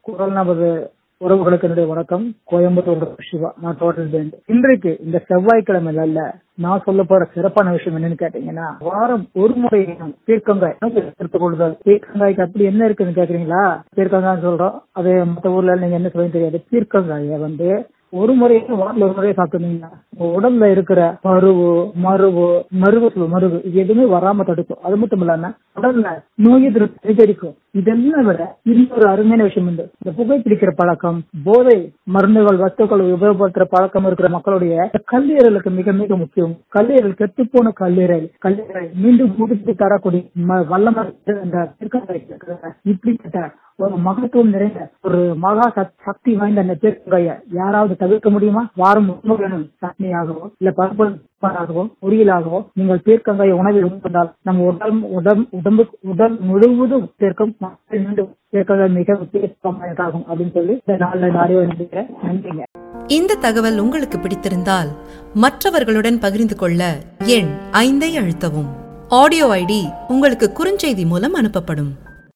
குரல் நமது உறவுகளுக்கு என்னுடைய வணக்கம் கோயம்புத்தூர் சிவா நான் டோட்டல் பேண்ட் இன்றைக்கு இந்த செவ்வாய்க்கிழமையில நான் சொல்ல போற சிறப்பான விஷயம் என்னன்னு கேட்டீங்கன்னா வாரம் ஒரு முறை பீர்க்கங்காய் எடுத்துக் கொள்ளுதல் பீர்க்கங்காய்க்கு அப்படி என்ன இருக்குன்னு கேக்குறீங்களா பீர்க்கங்காய்னு சொல்றோம் அது மத்த ஊர்ல நீங்க என்ன சொல்ல தெரியாது பீர்க்கங்காய வந்து ஒரு முறை வாரத்தில் ஒரு முறையை சாப்பிட்டீங்கன்னா உடம்புல இருக்கிற பருவு மருவு மருவு மருவு இது எதுவுமே வராம தடுக்கும் அது மட்டும் இல்லாம உடல்ல நோய் எதிர்ப்பு அதிகரிக்கும் இதெல்லாம் விட இன்னொரு அருமையான விஷயம் உண்டு இந்த புகைப்பிடிக்கிற பழக்கம் போதை மருந்துகள் வஸ்துக்கள் உபயோகப்படுத்துற பழக்கம் இருக்கிற மக்களுடைய கல்லீரலுக்கு மிக மிக முக்கியம் கல்லீரல் கெட்டு போன கல்லீரல் கல்லீரல் மீண்டும் முடித்து தரக்கூடிய வல்லமர் இப்படிப்பட்ட ஒரு மகத்துவம் நிறைந்த ஒரு மகா சக்தி வாய்ந்த அந்த பேருங்கைய யாராவது தவிர்க்க முடியுமா வாரம் வேணும் சட்னியாகவோ இல்ல பருப்பாகவோ பொரியலாகவோ நீங்கள் பீர்க்கங்காய உணவில் உட்கொண்டால் நம்ம உடல் உடல் உடம்பு உடல் முழுவதும் சேர்க்கும் மீண்டும் பீர்க்கங்காய் மிக உத்தேசமானதாகும் அப்படின்னு சொல்லி இந்த நாளில் நானே நினைக்கிறேன் நன்றிங்க இந்த தகவல் உங்களுக்கு பிடித்திருந்தால் மற்றவர்களுடன் பகிர்ந்து கொள்ள எண் ஐந்தை அழுத்தவும் ஆடியோ ஐடி உங்களுக்கு குறுஞ்செய்தி மூலம் அனுப்பப்படும்